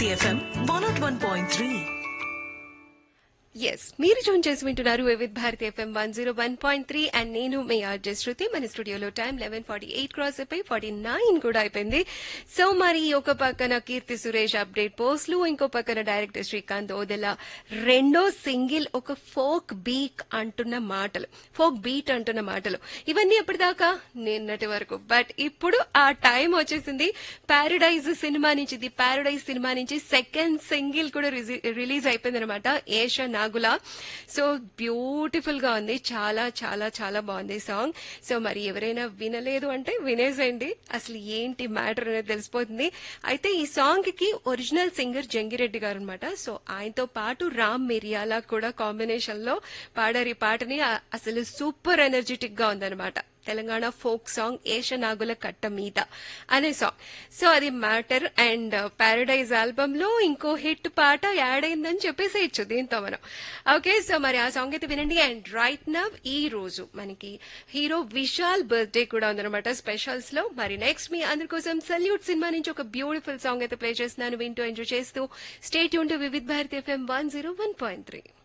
Bharati FM one not one point three ఎస్ మీరు జోన్ చేసి వింటున్నారు Vividh Bharati FM one zero one point three and నేను మీ ఆర్జే శృతి మన స్టూడియోలో time eleven forty eight cross అయిపోయి ఫార్టీ నైన్ కూడా అయిపోయింది సో మరి ఒక పక్కన కీర్తి సురేష్ అప్డేట్ పోస్టులు ఇంకో పక్కన డైరెక్టర్ శ్రీకాంత్ ఓదెల రెండో సింగిల్ ఒక ఫోక్ బీక్ అంటున్న మాటలు ఫోక్ బీట్ అంటున్న మాటలు ఇవన్నీ ఎప్పటిదాకా నిన్నటి వరకు బట్ ఇప్పుడు ఆ టైం వచ్చేసింది పారడైజ్ సినిమా నుంచి ది పారడైజ్ సినిమా నుంచి సెకండ్ సింగిల్ కూడా రిలీజ్ అయిపోయింది అనమాట ఏషా నాగుల సో బ్యూటిఫుల్ గా ఉంది చాలా చాలా చాలా బాగుంది సాంగ్ సో మరి ఎవరైనా వినలేదు అంటే వినేసేయండి అసలు ఏంటి మ్యాటర్ అనేది తెలిసిపోతుంది అయితే ఈ సాంగ్ కి ఒరిజినల్ సింగర్ జంగిరెడ్డి గారు అనమాట సో ఆయనతో పాటు రామ్ మిరియాల కూడా కాంబినేషన్ లో పాడారు ఈ పాటని ఆ- అసలు సూపర్ ఎనర్జెటిక్ గా ఉందన్నమాట తెలంగాణ ఫోక్ సాంగ్ ఏషనాగుల కట్ట మీద అనే సాంగ్ సో అది మ్యాటర్ అండ్ పారడైజ్ ఆల్బమ్ లో ఇంకో హిట్ పాట యాడ్ అయిందని చెప్పేసేయచ్చు దీంతో మనం ఓకే సో మరి ఆ సాంగ్ అయితే వినండి అండ్ రైట్ నవ్ ఈ రోజు మనకి హీరో విశాల్ బర్త్డే కూడా ఉందన్నమాట స్పెషల్స్ లో మరి నెక్స్ట్ మీ అందరి కోసం సల్యూట్ సినిమా నుంచి ఒక బ్యూటిఫుల్ సాంగ్ అయితే ప్లే చేస్తున్నాను వింటూ ఎంజాయ్ చేస్తూ స్టేట్ యూన్ to Vividh Bharati FM one zero one point three